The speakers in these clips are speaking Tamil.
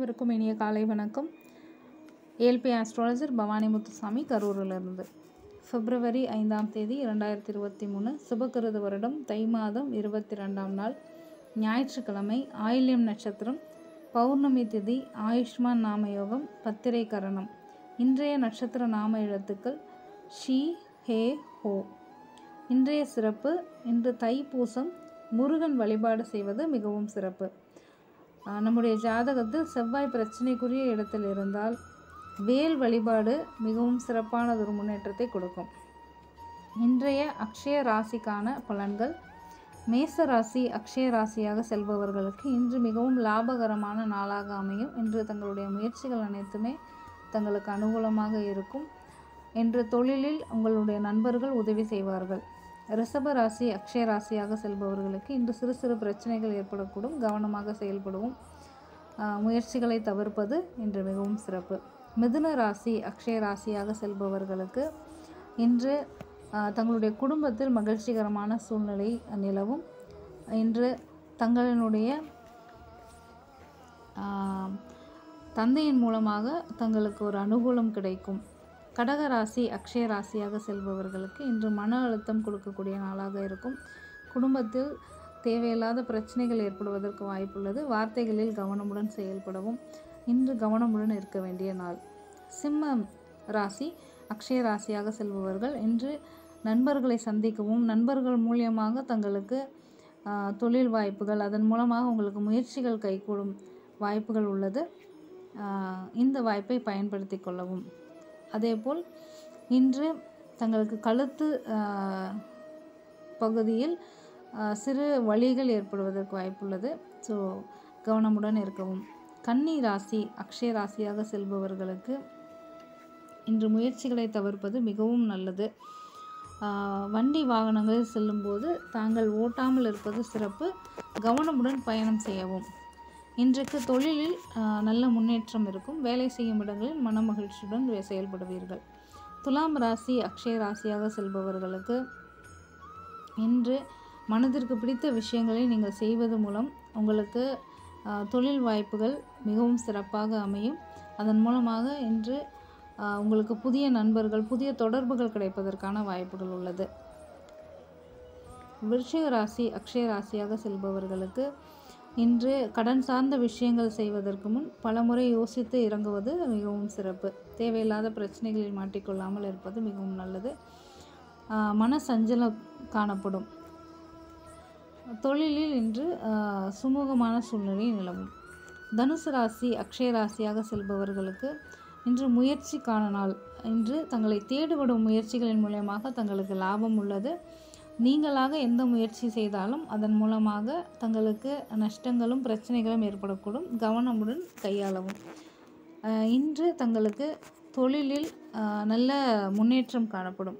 அனைவருக்கும் இனிய காலை வணக்கம் ஏல்பி ஆஸ்ட்ராலஜர் பவானி முத்துசாமி கரூரிலிருந்து பிப்ரவரி ஐந்தாம் தேதி இரண்டாயிரத்தி இருபத்தி மூணு சுபகிருத வருடம் தை மாதம் இருபத்தி ரெண்டாம் நாள் ஞாயிற்றுக்கிழமை ஆயில்யம் நட்சத்திரம் பௌர்ணமி திதி ஆயுஷ்மான் நாம யோகம் பத்திரை கரணம் இன்றைய நட்சத்திர நாம எழுத்துக்கள் ஷி ஹே ஹோ இன்றைய சிறப்பு இன்று தைப்பூசம் முருகன் வழிபாடு செய்வது மிகவும் சிறப்பு ஆஹ் நம்முடைய ஜாதகத்தில் செவ்வாய் பிரச்சனைக்குரிய இடத்தில் இருந்தால் வேல் வழிபாடு மிகவும் சிறப்பானதொரு முன்னேற்றத்தை கொடுக்கும் இன்றைய அக்ஷய ராசிக்கான பலன்கள் மேச ராசி அக்ஷய ராசியாக செல்பவர்களுக்கு இன்று மிகவும் லாபகரமான நாளாக அமையும் இன்று தங்களுடைய முயற்சிகள் அனைத்துமே தங்களுக்கு அனுகூலமாக இருக்கும் இன்று தொழிலில் உங்களுடைய நண்பர்கள் உதவி செய்வார்கள் ரிஷப ராசி அக்ஷய ராசியாக செல்பவர்களுக்கு இன்று சிறு சிறு பிரச்சனைகள் ஏற்படக்கூடும் கவனமாக செயல்படுவோம் ஆஹ் முயற்சிகளை தவிர்ப்பது இன்று மிகவும் சிறப்பு மிதுன ராசி அக்ஷய ராசியாக செல்பவர்களுக்கு இன்று ஆஹ் தங்களுடைய குடும்பத்தில் மகிழ்ச்சிகரமான சூழ்நிலை நிலவும் இன்று தங்களினுடைய ஆஹ் தந்தையின் மூலமாக தங்களுக்கு ஒரு அனுகூலம் கிடைக்கும் கடக ராசி அக்ஷய ராசியாக செல்பவர்களுக்கு இன்று மன அழுத்தம் கொடுக்கக்கூடிய நாளாக இருக்கும் குடும்பத்தில் தேவையில்லாத பிரச்சனைகள் ஏற்படுவதற்கு வாய்ப்புள்ளது வார்த்தைகளில் கவனமுடன் செயல்படவும் இன்று கவனமுடன் இருக்க வேண்டிய நாள் சிம்மம் ராசி அக்ஷய ராசியாக செல்பவர்கள் இன்று நண்பர்களை சந்திக்கவும் நண்பர்கள் மூலியமாக தங்களுக்கு ஆஹ், தொழில் வாய்ப்புகள் அதன் மூலமாக உங்களுக்கு முயற்சிகள் கைகூடும் வாய்ப்புகள் உள்ளது ஆஹ், இந்த வாய்ப்பை பயன்படுத்தி கொள்ளவும் அதேபோல் இன்று தங்களுக்கு கழுத்து ஆஹ், பகுதியில் ஆஹ், சிறு வலிகள் ஏற்படுவதற்கு வாய்ப்புள்ளது ஸோ கவனமுடன் இருக்கவும் கன்னி ராசி அக்ஷய ராசியாக செல்பவர்களுக்கு இன்று முயற்சிகளை தவிர்ப்பது மிகவும் நல்லது ஆஹ், வண்டி வாகனங்களில் செல்லும்போது தாங்கள் ஓட்டாமல் இருப்பது சிறப்பு கவனமுடன் பயணம் செய்யவும் இன்றைக்கு தொழிலில் ஆஹ், நல்ல முன்னேற்றம் இருக்கும் வேலை செய்யும் இடங்களில் மன மகிழ்ச்சியுடன் வே- செயல்படுவீர்கள் துலாம் ராசி அக்ஷய ராசியாக செல்பவர்களுக்கு இன்று மனதிற்கு பிடித்த விஷயங்களை நீங்கள் செய்வது மூலம் உங்களுக்கு ஆஹ், தொழில் வாய்ப்புகள் மிகவும் சிறப்பாக அமையும் அதன் மூலமாக இன்று ஆஹ், உங்களுக்கு புதிய நண்பர்கள் புதிய தொடர்புகள் கிடைப்பதற்கான வாய்ப்புகள் உள்ளது விருச்சிக ராசி அக்ஷய ராசியாக செல்பவர்களுக்கு இன்று கடன் சார்ந்த விஷயங்கள் செய்வதற்கு முன் பலமுறை யோசித்து இறங்குவது மிகவும் சிறப்பு தேவையில்லாத பிரச்சனைகளில் மாட்டிக்கொள்ளாமல் இருப்பது மிகவும் நல்லது ஆஹ், மன சஞ்சலம் காணப்படும் தொழிலில் இன்று ஆஹ், சுமூகமான சூழ்நிலை நிலவும் தனுசு ராசி அக்ஷய ராசியாக செல்பவர்களுக்கு இன்று முயற்சிக்கான நாள் இன்று தங்களை தேடுபடும் முயற்சிகளின் மூலயமாக தங்களுக்கு லாபம் உள்ளது நீங்களாக எந்த முயற்சி செய்தாலும் அதன் மூலமாக தங்களுக்கு நஷ்டங்களும் பிரச்சனைகளும் ஏற்படக்கூடும் கவனமுடன் கையாளவும் ஆஹ், இன்று தங்களுக்கு தொழிலில் ஆஹ், நல்ல முன்னேற்றம் காணப்படும்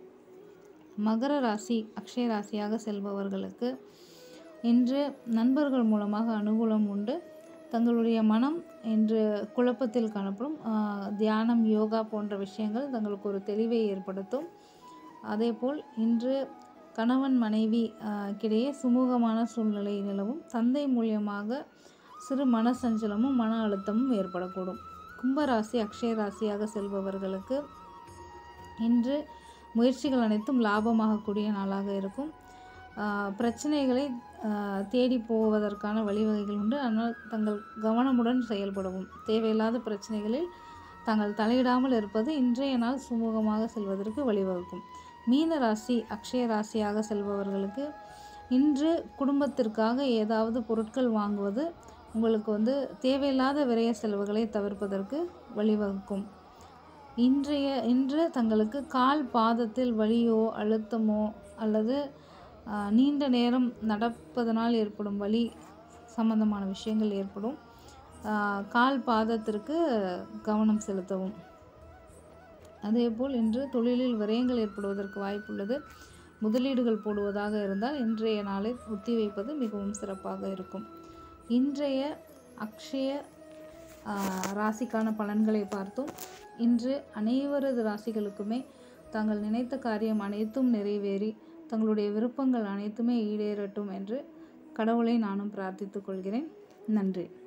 மகர ராசி அக்ஷய ராசியாக செல்பவர்களுக்கு இன்று நண்பர்கள் மூலமாக அனுகூலம் உண்டு தங்களுடைய மனம் இன்று குழப்பத்தில் காணப்படும் ஆஹ், தியானம் யோகா போன்ற விஷயங்கள் தங்களுக்கு ஒரு தெளிவை ஏற்படுத்தும் அதேபோல் இன்று கணவன் மனைவி ஆஹ், கிடையே சுமூகமான சூழ்நிலை நிலவும் தந்தை மூலியமாக சிறு மன சஞ்சலமும் மன அழுத்தமும் ஏற்படக்கூடும் கும்பராசி அக்ஷய ராசியாக செல்பவர்களுக்கு இன்று முயற்சிகள் அனைத்தும் லாபமாகக்கூடிய நாளாக இருக்கும் ஆஹ் பிரச்சனைகளை ஆஹ் தேடி போவதற்கான வழிவகைகள் உண்டு ஆனால் தங்கள் கவனமுடன் செயல்படவும் தேவையில்லாத பிரச்சனைகளில் தாங்கள் தலையிடாமல் இருப்பது இன்றைய நாள் சுமூகமாக செல்வதற்கு வழிவகுக்கும் மீன ராசி அக்ஷய ராசியாக செல்பவர்களுக்கு இன்று குடும்பத்திற்காக ஏதாவது பொருட்கள் வாங்குவது உங்களுக்கு வந்து தேவையில்லாத விரய செலவுகளை தவிர்ப்பதற்கு வழிவகுக்கும் இன்றைய இன்று தங்களுக்கு கால் பாதத்தில் வலியோ அழுத்தமோ அல்லது ஆஹ், நீண்ட நேரம் நடப்பதனால் ஏற்படும் வலி சம்பந்தமான விஷயங்கள் ஏற்படும் ஆஹ், கால் பாதத்திற்கு கவனம் செலுத்தவும் அதேபோல் இன்று தொழிலில் விரயங்கள் ஏற்படுவதற்கு வாய்ப்புள்ளது முதலீடுகள் போடுவதாக இருந்தால் இன்றைய நாளை ஒத்திவைப்பது மிகவும் சிறப்பாக இருக்கும் இன்றைய அக்ஷய ஆஹ், ராசிக்கான பலன்களை பார்த்தோம் இன்று அனைவரது ராசிகளுக்குமே தாங்கள் நினைத்த காரியம் அனைத்தும் நிறைவேறி தங்களுடைய விருப்பங்கள் அனைத்துமே ஈடேறட்டும் என்று கடவுளை நானும் பிரார்த்தித்துக் கொள்கிறேன் நன்றி